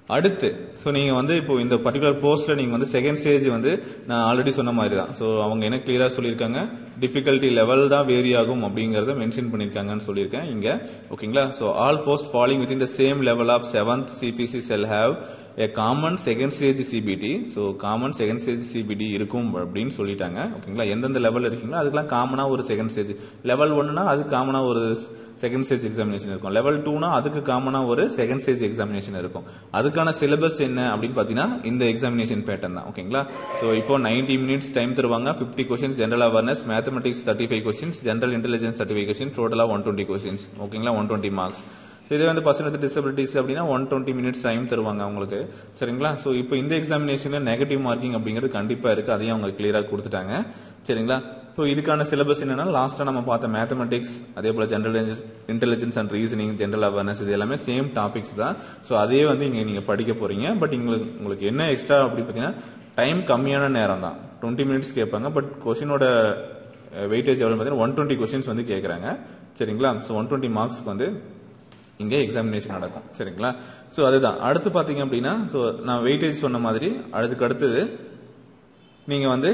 அடுத்து ஸோ நீங்கள் வந்து இப்போ இந்த பர்டிகுலர் போஸ்ட்டில் நீங்கள் வந்து செகண்ட் ஸ்டேஜ் வந்து நான் ஆல்ரெடி சொன்ன மாதிரி தான் ஸோ அவங்க என்ன கிளியராக சொல்லியிருக்காங்க டிஃபிகல்ட்டி லெவல் தான் வேரி ஆகும் அப்படிங்கிறத மென்ஷன் பண்ணியிருக்காங்கன்னு சொல்லியிருக்கேன் இங்கே ஓகேங்களா so all post following with the same level of seventh CPC shall have a common second stage CBT so common second stage CBT இருக்கும் அப்படின்னு சொல்லிட்டாங்க ஓகேங்களா எந்தெந்த லெவல் இருக்கீங்களோ அதுக்கெல்லாம் காமனாக ஒரு செகண்ட் ஸ்டேஜ் லெவல் ஒன்னுனா அது காமனாக ஒரு செகண்ட் ஸ்டேஜ் எக்ஸாமினேஷன் இருக்கும் லெவல் டூனா அதுக்கு காமனாக ஒரு செகண்ட் ஸ்டேஜ் எக்ஸாமினேஷன் இருக்கும் அதுக்கான சிலபஸ் என்ன அப்படின்னு பார்த்தீங்கன்னா இந்த எக்ஸாமினேஷன் பேட்டர்ன் தான் ஓகேங்களா ஸோ இப்போ நைன்டி மினிட்ஸ் டைம் தருவாங்க fifty questions general awareness mathematics thirty five questions general intelligence thirty five question டோட்டலாக ஒன் டுவெண்ட்டி கொஸ்டின்ஸ் ஓகேங்களா ஒன் டுவெண்ட்டி மார்க்ஸ் ஸோ இதே வந்து பர்சன் வித் டிசபிலிட்டிஸ் அப்படின்னா ஒன் டுவெண்ட்டி மினிட்ஸ் டைம் தருவாங்க அவங்களுக்கு சரிங்களா ஸோ இப்போ இந்த எக்ஸாமினேஷனில் நெகட்டிவ் மார்க்கிங் அப்படிங்கிறது கண்டிப்பாக இருக்குது அதையும் அவங்க கிளியராக கொடுத்துட்டாங்க சரிங்களா ஸோ இதுக்கான சிலபஸ் என்னன்னா லாஸ்ட்டாக நம்ம பார்த்த மேத்தமெட்டிக்ஸ் அதே போல் general intelligence and reasoning general awareness இது எல்லாமே சேம் டாபிக்ஸ் தான் ஸோ அதே வந்து இங்கே நீங்கள் படிக்க போகிறீங்க பட் உங்களுக்கு உங்களுக்கு என்ன எக்ஸ்ட்ரா அப்படி பார்த்தீங்கன்னா டைம் கம்மியான நேரம் தான் டுவெண்ட்டி மினிட்ஸ் கேட்பாங்க பட் கொஷினோட வெயிட்டேஜ் எவ்வளோ பார்த்தீங்கன்னா ஒன் டுவெண்ட்டி கொஸ்டின்ஸ் வந்து கேட்குறாங்க சரிங்களா ஸோ ஒன் டுவெண்ட்டி மார்க்ஸ்க்கு வந்து இங்கே எக்ஸாமினேஷன் நடக்கும் சரிங்களா ஸோ அதுதான் அடுத்து பார்த்தீங்க அப்படின்னா ஸோ நான் வெயிட்டேஜ் சொன்ன மாதிரி அதுக்கு அடுத்தது நீங்கள் வந்து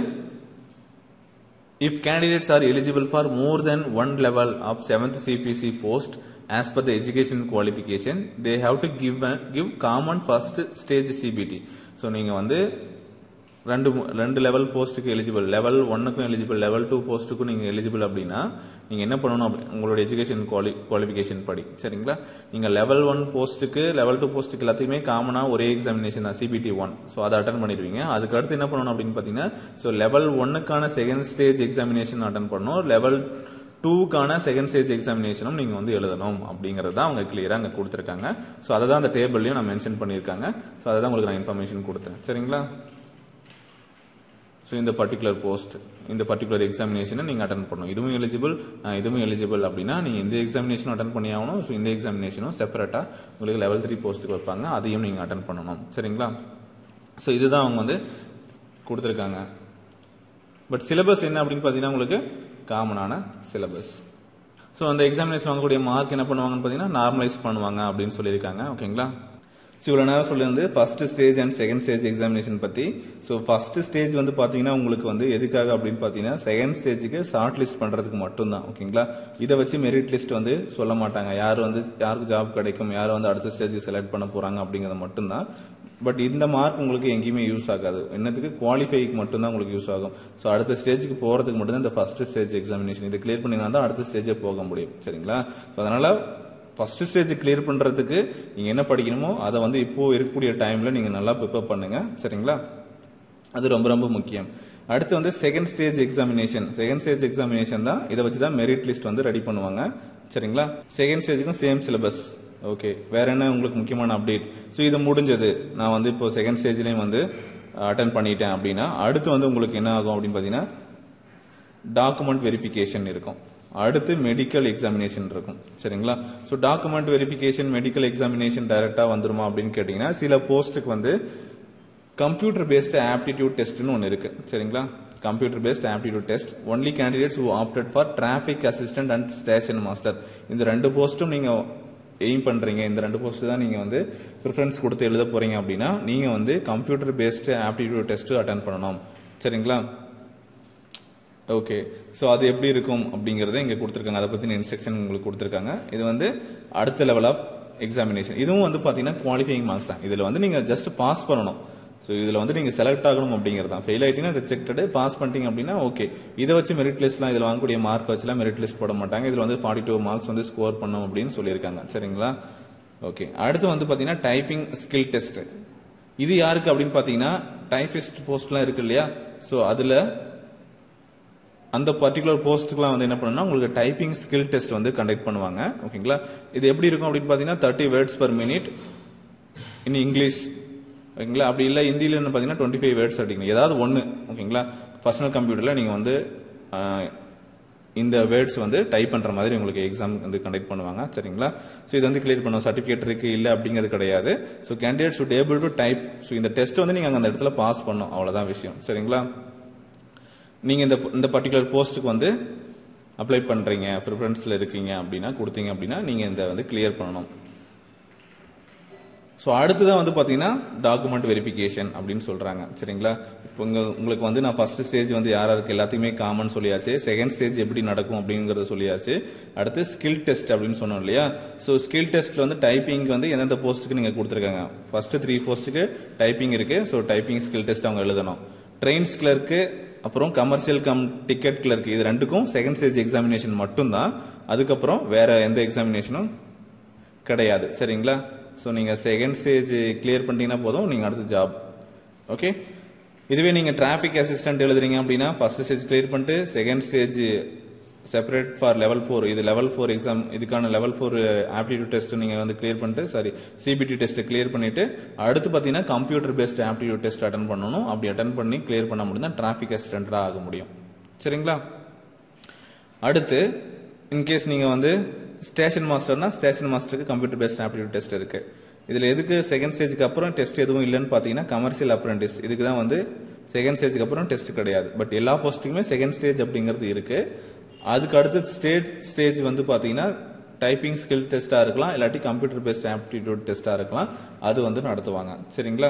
if candidates are eligible for more than one level of 7th CPC post as per the education qualification they have to give a, give common first stage CBT so நீங்கள் வந்து ரெண்டு மு- ரெண்டு லெவல் போஸ்ட்டுக்கு எலிஜிபிள் லெவல் ஒன்னுக்கும் எலிஜிபிள் லெவல் டூ போஸ்ட்டுக்கும் நீங்கள் எலிஜிபிள் அப்படின்னா நீங்கள் என்ன பண்ணணும் அப்படி உங்களோட எஜுகேஷன் குவாலி குவாலிஃபிகேஷன் படி சரிங்களா நீங்கள் லெவல் ஒன் போஸ்ட்டுக்கு லெவல் டூ போஸ்ட்டுக்கு எல்லாத்தையுமே காமனாக ஒரே எக்ஸாமினேஷன் தான் சிபிடி ஒன் ஸோ அதை அட்டன் பண்ணிடுவீங்க அதுக்கு அடுத்து என்ன பண்ணணும் அப்படின்னு பார்த்தீங்கன்னா ஸோ லெவல் ஒன்னுக்கான செகண்ட் ஸ்டேஜ் எக்ஸாமினேஷன் அட்டன் பண்ணணும் லெவல் டூக்கான செகண்ட் ஸ்டேஜ் எக்ஸாமினேஷனும் நீங்கள் வந்து எழுதணும் அப்படிங்கிறது தான் அவங்க கிளியராக அங்கே கொடுத்துருக்காங்க ஸோ அதை தான் அந்த டேபிள்லையும் நான் மென்ஷன் பண்ணியிருக்காங்க ஸோ அதை தான் உங்களுக்கு நான் இன்ஃபர்மேஷன் கொடுத்தேன் சரிங்களா ஸோ இந்த பர்டிகுலர் போஸ்ட் இந்த பர்டிகுலர் எக்ஸாமினேஷனை நீங்கள் அட்டன் பண்ணணும் இதுவும் எலிஜிபிள் இதுவும் எலிஜிபிள் அப்படின்னா நீங்கள் இந்த எக்ஸாமினேஷன் அட்டன் பண்ணி ஆகணும் ஸோ இந்த எக்ஸாமினேஷனும் செப்பரேட்டாக உங்களுக்கு லெவல் த்ரீ போஸ்ட்டுக்கு வைப்பாங்க அதையும் நீங்கள் அட்டன் பண்ணணும் சரிங்களா ஸோ இதுதான் அவங்க வந்து கொடுத்துருக்காங்க பட் சிலபஸ் என்ன அப்படின்னு பார்த்தீங்கன்னா உங்களுக்கு காமனான சிலபஸ் ஸோ அந்த எக்ஸாமினேஷன் வாங்கக்கூடிய மார்க் என்ன பண்ணுவாங்கன்னு பார்த்தீங்கன்னா நார்மலைஸ் பண்ணுவாங்க அப்படின்னு சொல்லியிருக்காங்க ஓகேங்களா ஸோ இவ்வளோ நேரம் சொல்லியிருந்து first stage and second stage examination பற்றி ஸோ ஃபர்ஸ்ட் ஸ்டேஜ் வந்து பார்த்தீங்கன்னா உங்களுக்கு வந்து எதுக்காக அப்படின்னு பார்த்தீங்கன்னா செகண்ட் ஸ்டேஜுக்கு ஷார்ட் லிஸ்ட் பண்ணுறதுக்கு மட்டும்தான் ஓகேங்களா இதை வச்சு மெரிட் லிஸ்ட் வந்து சொல்ல மாட்டாங்க யார் வந்து யாருக்கு ஜாப் கிடைக்கும் யார் வந்து அடுத்த ஸ்டேஜுக்கு செலக்ட் பண்ண போகிறாங்க அப்படிங்கிறது மட்டும்தான் பட் இந்த மார்க் உங்களுக்கு எங்கேயுமே யூஸ் ஆகாது என்னத்துக்கு குவாலிஃபைக்கு மட்டும்தான் உங்களுக்கு யூஸ் ஆகும் ஸோ அடுத்த ஸ்டேஜுக்கு போகிறதுக்கு மட்டும்தான் இந்த ஃபர்ஸ்ட் ஸ்டேஜ் எக்ஸாமினேஷன் இதை கிளியர் பண்ணினா தான் அடுத்த ஸ்டேஜே போக முடியும் சரிங்களா ஸோ அதனால் ஃபர்ஸ்ட் ஸ்டேஜ் கிளியர் பண்ணுறதுக்கு நீங்கள் என்ன படிக்கணுமோ அதை வந்து இப்போ இருக்கக்கூடிய டைமில் நீங்கள் நல்லா ப்ரிப்பேர் பண்ணுங்க சரிங்களா அது ரொம்ப ரொம்ப முக்கியம் அடுத்து வந்து second stage examination second stage examination தான் இதை வச்சு தான் மெரிட் லிஸ்ட் வந்து ரெடி பண்ணுவாங்க சரிங்களா செகண்ட் ஸ்டேஜுக்கும் சேம் சிலபஸ் ஓகே வேற என்ன உங்களுக்கு முக்கியமான அப்டேட் ஸோ இது முடிஞ்சது நான் வந்து இப்போ செகண்ட் ஸ்டேஜ்லேயும் வந்து அட்டன் பண்ணிட்டேன் அப்படின்னா அடுத்து வந்து உங்களுக்கு என்ன ஆகும் அப்படின்னு பார்த்தீங்கன்னா டாக்குமெண்ட் வெரிஃபிகேஷன் இருக்கும் அடுத்து மெடிக்கல் எக்ஸாமினேஷன் இருக்கும் சரிங்களா so document verification medical examination டைரக்டாக வந்துருமா அப்படின்னு கேட்டிங்கன்னா சில போஸ்ட்டுக்கு வந்து கம்ப்யூட்டர் பேஸ்டு ஆப்டிடியூட் டெஸ்ட்னு ஒன்று இருக்கு சரிங்களா computer based aptitude test only candidates who opted for traffic assistant and station master இந்த ரெண்டு போஸ்ட்டும் நீங்கள் எய்ம் பண்ணுறீங்க இந்த ரெண்டு போஸ்ட் தான் நீங்கள் வந்து ப்ரிஃபரன்ஸ் கொடுத்து எழுத போகிறீங்க அப்படின்னா நீங்கள் வந்து computer based aptitude test attend பண்ணணும் சரிங்களா ஓகே ஸோ அது எப்படி இருக்கும் அப்படிங்கறத இங்கே கொடுத்துருக்காங்க அதை பற்றின இன்ஸ்ட்ரக்ஷன் உங்களுக்கு கொடுத்துருக்காங்க இது வந்து அடுத்த லெவல் ஆஃப் எக்ஸாமினேஷன் இதுவும் வந்து பார்த்தீங்கன்னா குவாலிஃபைங் மார்க்ஸ் தான் இதில் வந்து நீங்கள் ஜஸ்ட் பாஸ் பண்ணணும் ஸோ இதில் வந்து நீங்கள் செலக்ட் ஆகணும் அப்படிங்கிறது தான் ஃபெயில் ஆகிட்டீங்கன்னா ரிஜெக்டடு பாஸ் பண்ணிட்டீங்க அப்படின்னா ஓகே இதை வச்சு மெரிட் லிஸ்ட்லாம் இதில் வாங்கக்கூடிய மார்க் வச்சுலாம் மெரிட் லிஸ்ட் போட மாட்டாங்க இதில் வந்து ஃபார்ட்டி டூ மார்க்ஸ் வந்து ஸ்கோர் பண்ணும் அப்படின்னு சொல்லியிருக்காங்க சரிங்களா ஓகே அடுத்து வந்து பார்த்தீங்கன்னா டைப்பிங் ஸ்கில் டெஸ்ட் இது யாருக்கு அப்படின்னு பார்த்தீங்கன்னா டைபிஸ்ட் போஸ்ட்லாம் இருக்கு இல்லையா ஸோ அதில் அந்த பர்டிகுலர் போஸ்ட்டுக்குலாம் வந்து என்ன பண்ணணும்னா உங்களுக்கு டைப்பிங் ஸ்கில் டெஸ்ட் வந்து கண்டக்ட் பண்ணுவாங்க ஓகேங்களா இது எப்படி இருக்கும் அப்படின்னு பார்த்தீங்கன்னா thirty words per minute in English ஓகேங்களா அப்படி இல்லை ஹிந்தியில் என்ன பார்த்தீங்கன்னா டுவெண்ட்டி ஃபைவ் வேர்ட்ஸ் அடிக்கணும் ஏதாவது ஒன்று ஓகேங்களா பர்சனல் கம்ப்யூட்டரில் நீங்கள் வந்து ஆஹ், இந்த வேர்ட்ஸ் வந்து டைப் பண்ணுற மாதிரி உங்களுக்கு எக்ஸாம் வந்து கண்டக்ட் பண்ணுவாங்க சரிங்களா ஸோ இது வந்து கிளியர் பண்ணுவோம் சர்டிஃபிகேட் இருக்கு இல்லை அப்படிங்கிறது கிடையாது so candidate should able to type so இந்த டெஸ்ட் வந்து நீங்கள் அந்த இடத்துல பாஸ் பண்ணணும் அவ்வளோதான் விஷயம் சரிங்களா நீங்கள் இந்த இந்த பர்டிகுலர் போஸ்ட்டுக்கு வந்து அப்ளை பண்ணுறீங்க ப்ரிஃபரன்ஸில் இருக்கீங்க அப்படின்னா கொடுத்தீங்க அப்படின்னா நீங்கள் இந்த வந்து கிளியர் பண்ணணும் ஸோ அடுத்ததான் வந்து பார்த்தீங்கன்னா டாக்குமெண்ட் வெரிஃபிகேஷன் அப்படின்னு சொல்கிறாங்க சரிங்களா இப்போ இங்க உங்களுக்கு வந்து நான் ஃபர்ஸ்ட் ஸ்டேஜ் வந்து யார் யாருக்கு எல்லாத்தையுமே காமன் சொல்லியாச்சு செகண்ட் ஸ்டேஜ் எப்படி நடக்கும் அப்படிங்கறத சொல்லியாச்சு அடுத்து ஸ்கில் டெஸ்ட் அப்படின்னு சொன்னோம் இல்லையா ஸோ ஸ்கில் டெஸ்ட்ல வந்து டைப்பிங் வந்து எந்தெந்த போஸ்ட்டுக்கு நீங்கள் கொடுத்துருக்காங்க ஃபர்ஸ்ட் த்ரீ போஸ்ட்டுக்கு டைப்பிங் இருக்கு ஸோ டைப்பிங் ஸ்கில் டெஸ்ட் அவங்க எழுதணும் ட்ரெயின்ஸ் கிளர்க்கு அப்புறம் கமர்ஷியல் கம் டிக்கெட் கிளர்க் இது ரெண்டுக்கும் செகண்ட் ஸ்டேஜ் எக்ஸாமினேஷன் மட்டும்தான் அதுக்கப்புறம் வேற எந்த எக்ஸாமினேஷனும் கிடையாது சரிங்களா ஸோ நீங்கள் செகண்ட் ஸ்டேஜ் கிளியர் பண்ணிட்டீங்கன்னா போதும் நீங்கள் அடுத்த ஜாப் ஓகே இதுவே நீங்கள் டிராஃபிக் அசிஸ்டன்ட் எழுதுறீங்க அப்படின்னா ஃபர்ஸ்ட் ஸ்டேஜ் கிளியர் பண்ணிட்டு second stage separate for level four இது லெவல் ஃபோர் எக்ஸாம் இதுக்கான லெவல் ஃபோர் ஆப்டிடியூட் டெஸ்ட் நீங்கள் வந்து கிளியர் பண்ணிட்டு சாரி சிபிடி டெஸ்ட்டை கிளியர் பண்ணிட்டு அடுத்து பார்த்தீங்கன்னா computer based aptitude test attend பண்ணணும் அப்படி அட்டன் பண்ணி கிளியர் பண்ண முடியும் தான் டிராஃபிக் அசிஸ்டண்டாக ஆக முடியும் சரிங்களா அடுத்து இன்கேஸ் நீங்கள் வந்து ஸ்டேஷன் மாஸ்டர்னா ஸ்டேஷன் மாஸ்டருக்கு கம்ப்யூட்டர் பேஸ்ட் ஆப்டிடியூட் டெஸ்ட் இருக்கு இதில் எதுக்கு செகண்ட் ஸ்டேஜுக்கு அப்புறம் டெஸ்ட் எதுவும் இல்லைன்னு பார்த்தீங்கன்னா கமர்ஷியல் அப்ரண்டிஸ் இதுக்கு தான் வந்து செகண்ட் ஸ்டேஜுக்கு அப்புறம் டெஸ்ட் கிடையாது பட் எல்லா போஸ்ட்டுக்குமே செகண்ட் ஸ்டேஜ் அப்படிங்கிறது இருக்கு அதுக்கு அடுத்து ஸ்டேட் ஸ்டேஜ் வந்து பார்த்தீங்கன்னா டைப்பிங் ஸ்கில் டெஸ்ட்டாக இருக்கலாம் இல்லாட்டி கம்ப்யூட்டர் பேஸ்ட் ஆப்டிடியூட் டெஸ்ட்டாக இருக்கலாம் அது வந்து நடத்துவாங்க சரிங்களா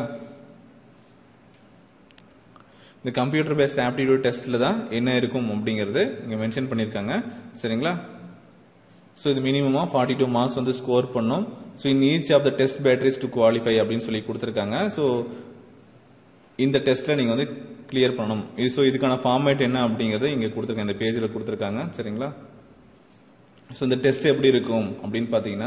இந்த கம்ப்யூட்டர் பேஸ்ட் ஆப்டிடியூட் டெஸ்ட்டில் தான் என்ன இருக்கும் அப்படிங்கிறது இங்கே மென்ஷன் பண்ணியிருக்காங்க சரிங்களா ஸோ இது மினிமமாக ஃபார்ட்டி டூ மார்க்ஸ் வந்து ஸ்கோர் பண்ணும் so in each of the test batteries to qualify அப்படின்னு சொல்லி கொடுத்துருக்காங்க ஸோ இந்த டெஸ்ட்டில் நீங்கள் வந்து கிளியர் பண்ணணும் இது ஸோ இதுக்கான ஃபார்மேட் என்ன அப்படிங்கிறது இங்கே கொடுத்துருக்காங்க இந்த பேஜில் கொடுத்துருக்காங்க சரிங்களா ஸோ இந்த டெஸ்ட் எப்படி இருக்கும் அப்படின்னு பார்த்தீங்கன்னா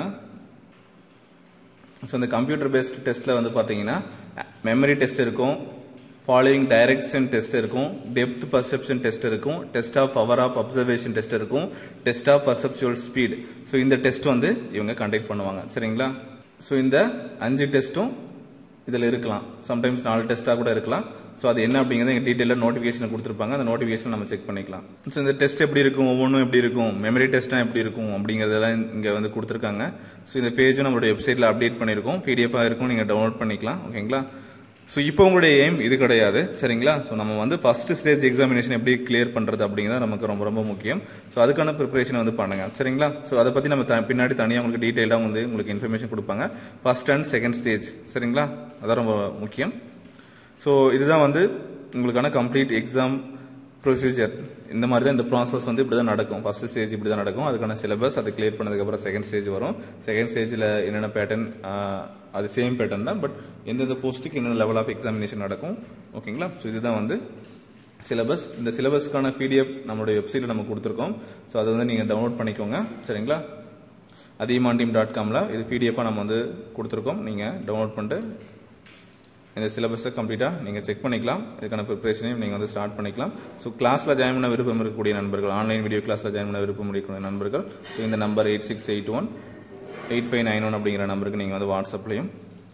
ஸோ இந்த கம்ப்யூட்டர் பேஸ்ட் டெஸ்ட்டில் வந்து பார்த்தீங்கன்னா மெமரி டெஸ்ட் இருக்கும் ஃபாலோயிங் டைரக்ஷன் டெஸ்ட் இருக்கும் டெப்த் பர்செப்ஷன் டெஸ்ட் இருக்கும் test of power of observation test இருக்கும் test of perceptual speed so இந்த டெஸ்ட் வந்து இவங்க கண்டக்ட் பண்ணுவாங்க சரிங்களா ஸோ இந்த அஞ்சு டெஸ்ட்டும் இதில் இருக்கலாம் சம்டைம்ஸ் நாலு டெஸ்ட்டாக கூட இருக்கலாம் ஸோ அது என்ன அப்படிங்கிறத எங்கள் டீட்டெயிலாக நோட்டிஃபிகேஷன் கொடுத்துருப்பாங்க அந்த நோட்டிஃபிகேஷன் நம்ம செக் பண்ணிக்கலாம் ஸோ இந்த டெஸ்ட் எப்படி இருக்கும் ஒவ்வொன்றும் எப்படி இருக்கும் மெமரி டெஸ்ட்டாக எப்படி இருக்கும் அப்படிங்கிறதெல்லாம் இங்கே வந்து கொடுத்துருக்காங்க ஸோ இந்த பேஜும் நம்மளுடைய வெப்சைட்டில் அப்டேட் பண்ணியிருக்கோம் பிடிஎஃபாக இருக்கும் நீங்கள் டவுன்லோட் பண்ணிக்கலாம் ஓகேங்களா ஸோ இப்போ உங்களுடைய எய்ம் இது கிடையாது சரிங்களா ஸோ நம்ம வந்து ஃபர்ஸ்ட் ஸ்டேஜ் எக்ஸாமினேஷன் எப்படி கிளியர் பண்ணுறது அப்படிங்கிறது நமக்கு ரொம்ப ரொம்ப முக்கியம் ஸோ அதுக்கான ப்ரிப்பரேஷன் வந்து பண்ணுங்க சரிங்களா ஸோ அதை பற்றி நம்ம த- பின்னாடி தனியாக உங்களுக்கு டீட்டெயிலாக வந்து உங்களுக்கு இன்ஃபர்மேஷன் கொடுப்பாங்க ஃபர்ஸ்ட் அண்ட் செகண்ட் ஸ்டேஜ் சரிங்களா அதான் ரொம்ப முக்கியம் ஸோ இதுதான் வந்து உங்களுக்கான கம்ப்ளீட் எக்ஸாம் ப்ரொசீஜர் இந்த மாதிரி தான் இந்த ப்ராசஸ் வந்து இப்படி தான் நடக்கும் ஃபர்ஸ்ட் ஸ்டேஜ் இப்படி தான் நடக்கும் அதுக்கான சிலபஸ் அது கிளியர் பண்ணதுக்கப்புறம் செகண்ட் ஸ்டேஜ் வரும் செகண்ட் ஸ்டேஜில் என்னென்ன பேட்டர்ன் அது சேம் பேட்டர்ன் தான் பட் எந்தெந்த போஸ்ட்டுக்கு என்னென்ன லெவல் ஆஃப் எக்ஸாமினேஷன் நடக்கும் ஓகேங்களா ஸோ இதுதான் வந்து சிலபஸ் இந்த சிலபஸ்க்கான பிடிஎஃப் நம்மளுடைய வெப்சைட்டில் நம்ம கொடுத்துருக்கோம் ஸோ அதை வந்து நீங்கள் டவுன்லோட் பண்ணிக்கோங்க சரிங்களா அதிமாண்டிம் டாட் காமில் இது பிடிஎஃபாக நம்ம வந்து கொடுத்துருக்கோம் நீங்கள் டவுன்லோட் பண்ணிட்டு இந்த சிலபஸை கம்ப்ளீட்டாக நீங்கள் செக் பண்ணிக்கலாம் இதுக்கான ப்ரிப்பரேஷனையும் நீங்கள் வந்து ஸ்டார்ட் பண்ணிக்கலாம் ஸோ கிளாஸில் ஜாயின் பண்ண விருப்பம் இருக்கக்கூடிய நண்பர்கள் ஆன்லைன் வீடியோ கிளாஸில் ஜாயின் பண்ண விருப்பம் இருக்கக்கூடிய நண்பர்கள் ஸோ இந்த number eight six eight one eight five nine one அப்படிங்கிற நம்பருக்கு நீங்கள் வந்து வாட்ஸ்அப்லையும்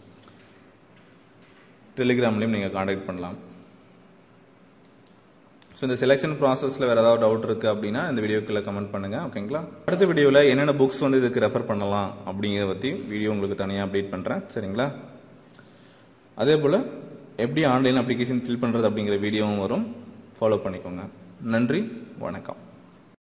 டெலிகிராம்லையும் நீங்கள் காண்டாக்ட் பண்ணலாம் ஸோ இந்த செலெக்ஷன் ப்ராசஸில் வேறு ஏதாவது டவுட் இருக்குது அப்படின்னா இந்த வீடியோக்குள்ள கமெண்ட் பண்ணுங்கள் ஓகேங்களா அடுத்த வீடியோவில் என்னென்ன புக்ஸ் வந்து இதுக்கு ரெஃபர் பண்ணலாம் அப்படிங்கிறத பற்றி வீடியோ உங்களுக்கு தனியாக அப்டேட் பண்ணுறேன் சரிங்களா அதே போல் எப்படி ஆன்லைன் அப்ளிகேஷன் ஃபில் பண்ணுறது அப்படிங்கிற வீடியோவும் வரும் ஃபாலோ பண்ணிக்கோங்க நன்றி வணக்கம்